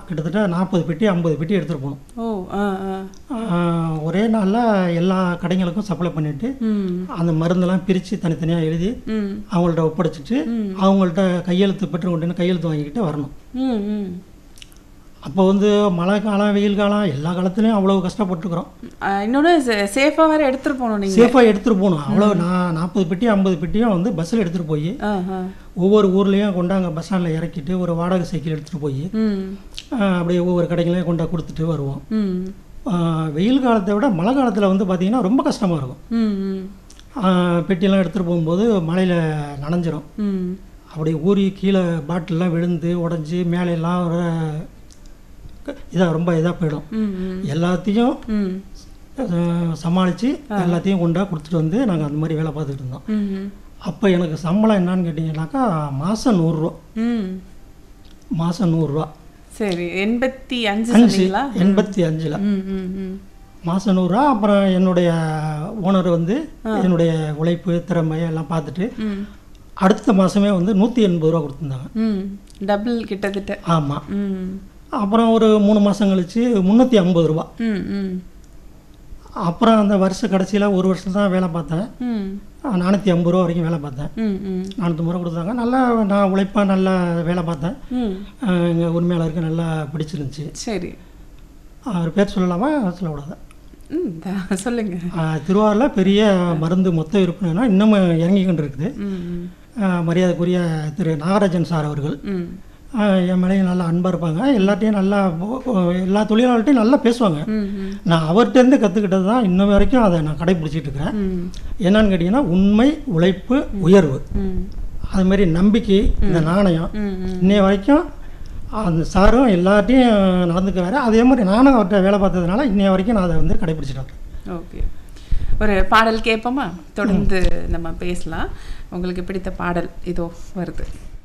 கிட்டத்தட்ட நாற்பது பெட்டி ஐம்பது பெட்டி எடுத்துகிட்டு போகணும் ஓ ஆ ஆ ஆஹ் ஒரே நாளில் எல்லா கடைங்களுக்கும் சப்ளை பண்ணிவிட்டு ம் அந்த மருந்தெல்லாம் பிரித்து தனித்தனியாக எழுதி ம் அவங்கள்ட்ட ஒப்படைச்சிட்டு அவங்கள்ட்ட கையெழுத்து பெற்று கொண்டு கையெழுத்து வாங்கிக்கிட்டு வரணும் ம் ம் அப்போ வந்து மழை காலம் வெயில் காலம் எல்லா காலத்துலேயும் அவ்வளோ கஷ்டப்பட்டுருக்குறோம் ஆ, இன்னொன்னு சேஃபாக வேற எடுத்துட்டு போகணும் நீங்க சேஃபாக எடுத்துகிட்டு போகணும் அவ்வளோ நான் நாற்பது பெட்டி ஐம்பது பெட்டியும் வந்து பஸ்ஸில் எடுத்துகிட்டு போய் ஆ ஆ ஒவ்வொரு ஊர்லேயும் கொண்டாங்க பஸ் ஸ்டாண்டில் இறக்கிட்டு ஒரு வாடகை சைக்கிள் எடுத்துகிட்டு போய் ம் அப்படியே ஒவ்வொரு கடைகளையும் கொண்டா கொடுத்துட்டு வருவோம் ம் ஆஹ் வெயில் காலத்தை விட மழை காலத்தில் வந்து பார்த்திங்கன்னா ரொம்ப கஷ்டமாக இருக்கும் ம் ம் ஆஹ் பெட்டியெல்லாம் எடுத்துகிட்டு போகும்போது மழையில் நனைஞ்சிரும் ம் அப்படியே ஊறி கீழே பாட்டிலெலாம் விழுந்து உடஞ்சி மேலையெல்லாம் ஒரு இதாக ரொம்ப இதாக போயிடும் ம் ம் எல்லாத்தையும் ம் சமாளித்து எல்லாத்தையும் கொண்டா கொடுத்துட்டு வந்து நாங்கள் அந்த மாதிரி வேலை பார்த்துட்டு இருந்தோம் ம் ம் அப்போ எனக்கு சம்பளம் என்னன்னு கேட்டிங்கனாக்கா மாதம் நூறுரூவா ம் மாதம் நூறுரூவா சரி எண்பத்தி அஞ்சு அஞ்சு சொன்னீங்களா எண்பத்தி அஞ்சில் ம் ம் ம் மாதம் நூறுரூவா அப்புறம் என்னுடைய ஓனர் வந்து என்னுடைய உழைப்பு திறமை எல்லாம் பார்த்துட்டு ம் அடுத்த மாதமே வந்து நூற்றி எண்பது ரூபா கொடுத்துருந்தாங்க ம் டபுள் கிட்டத்தட்ட ஆமாம் ம் அப்புறம் ஒரு மூணு மாதம் கழிச்சு முந்நூற்றி ஐம்பது ரூபா ம் ம் அப்புறம் அந்த வருஷ கடைசியில் ஒரு வருஷம் தான் வேலை பார்த்தேன் ம் நானூற்றி ஐம்பது ரூபா வரைக்கும் வேலை பார்த்தேன் ம் ம் நானூற்றம்பது ரூபா கொடுத்தாங்க நல்லா நான் உழைப்பாக நல்லா வேலை பார்த்தேன் ம் எங்கள் உரிமையாளருக்கு நல்லா பிடிச்சிருந்துச்சு சரி அவர் பேர் சொல்லலாமா சொல்லக்கூடாது ம் தா- சொல்லுங்க ஆஹ் திருவாரூரில் பெரிய மருந்து மொத்த விற்பனைனா இன்னமும் இறங்கி கொண்டு இருக்குது ம் ம் ஆஹ் மரியாதைக்குரிய திரு நாகராஜன் சார் அவர்கள் ம் ஆஹ் என் மேலேயும் நல்லா அன்பாக இருப்பாங்க எல்லாத்தையும் நல்லா போ- எல்லா தொழிலாளர்கிட்டையும் நல்லா பேசுவாங்க ம் ம் நான் அவர்கிட்டேருந்து கற்றுக்கிட்டது தான் இன்ன வரைக்கும் அதை நான் கடைப்பிடிச்சிட்டு இருக்கிறேன் ம் என்னன்னு கேட்டிங்கன்னா உண்மை உழைப்பு உயர்வு ம் அது மாதிரி நம்பிக்கை இந்த நாணயம் ம் ம் இன்னைய வரைக்கும் அந்த சாரும் எல்லாத்தையும் நடந்துக்கிறாரு அதே மாதிரி நானும் அவர்கிட்ட வேலை பார்த்ததுனால இன்னைய வரைக்கும் நான் அதை வந்து கடைப்பிடிச்சிட்டு வரேன் ஓகே ஒரு பாடல் கேட்போமா தொடர்ந்து நம்ம பேசலாம் உங்களுக்கு பிடித்த பாடல் இதோ வருது